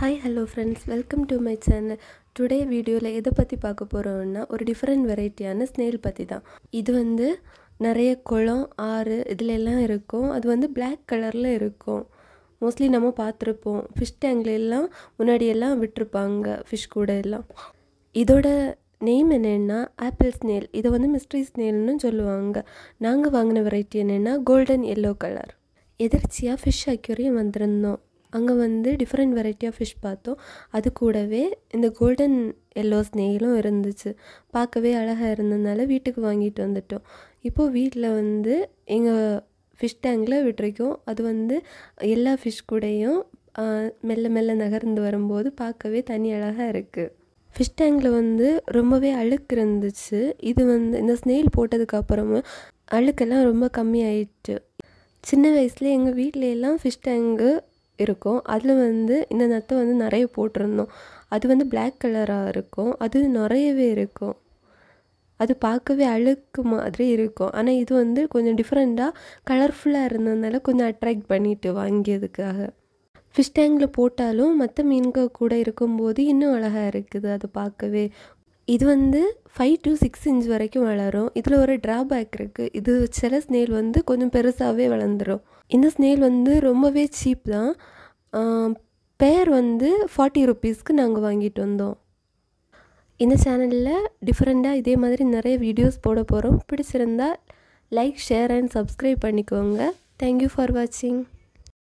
hi hello friends welcome to my channel today வீடியோவில் எதை பற்றி பார்க்க போகிறோம்னா ஒரு டிஃப்ரெண்ட் வெரைட்டியான ஸ்னேல் பற்றி தான் இது வந்து நிறைய குளம் ஆறு இதுல எல்லாம் இருக்கும் அது வந்து Black கலரில் இருக்கும் மோஸ்ட்லி நம்ம பார்த்துருப்போம் ஃபிஷ் டேங்க்ல எல்லாம் முன்னாடி எல்லாம் விட்டிருப்பாங்க ஃபிஷ் கூட எல்லாம் இதோட நேம் என்னென்னா ஆப்பிள் ஸ்னேல் இதை வந்து மிஸ்ட்ரி ஸ்னேல்னு சொல்லுவாங்க நாங்கள் வாங்கின வெரைட்டி என்னென்னா கோல்டன் எல்லோ கலர் எதிர்ச்சியாக ஃபிஷ் அக்யூரியம் வந்திருந்தோம் அங்கே வந்து டிஃப்ரெண்ட் வெரைட்டி ஆஃப் ஃபிஷ் பார்த்தோம் அது கூடவே இந்த கோல்டன் எல்லோ ஸ்னேலும் இருந்துச்சு பார்க்கவே அழகாக இருந்ததுனால வீட்டுக்கு வாங்கிட்டு வந்துட்டோம் இப்போது வீட்டில் வந்து எங்கள் ஃபிஷ் டேங்கில் விட்டுருக்கோம் அது வந்து எல்லா ஃபிஷ் கூடயும் ஆஹ், மெல்ல மெல்ல நகர்ந்து வரும்போது பார்க்கவே தனி அழகாக இருக்குது ஃபிஷ் டேங்கில் வந்து ரொம்பவே அழுக்கு இருந்துச்சு இது வந்து இந்த ஸ்னேல் போட்டதுக்கு அப்புறமா அழுக்கெல்லாம் ரொம்ப கம்மியாயிட்டு சின்ன வயசுல எங்கள் வீட்ல எல்லாம் ஃபிஷ் டேங்கு இருக்கும் அதில் வந்து இந்த நத்தை வந்து நிறைய போட்டிருந்தோம் அது வந்து Black கலராக இருக்கும் அது நிறையவே இருக்கும் அது பார்க்கவே அழுக்கு மாதிரி இருக்கும் ஆனால் இது வந்து கொஞ்சம் டிஃப்ரெண்ட்டாக கலர்ஃபுல்லாக இருந்ததுனால கொஞ்சம் அட்ராக்ட் பண்ணிட்டு வாங்கியதுக்காக ஃபிஷ் டேங்கில் போட்டாலும் மற்ற மீன்கள் கூட இருக்கும்போது இன்னும் அழகாக இருக்குது அது பார்க்கவே இது வந்து ஃபைவ் to சிக்ஸ் இன்ச் வரைக்கும் வளரும் இதில் ஒரு ட்ராபேக் இருக்குது இது சில ஸ்னேல் வந்து கொஞ்சம் பெருசாகவே வளர்ந்துடும் இந்த ஸ்னேல் வந்து ரொம்பவே சீப் தான் பேர் வந்து ஃபார்ட்டி ருபீஸ்க்கு நாங்கள் வாங்கிட்டு வந்தோம் இந்த சேனலில் டிஃப்ரெண்ட்டாக இதே மாதிரி நிறைய வீடியோஸ் போட போகிறோம் பிடிச்சிருந்தா லைக் ஷேர் அண்ட் சப்ஸ்கிரைப் பண்ணிக்கோங்க தேங்க்யூ ஃபார் வாட்சிங்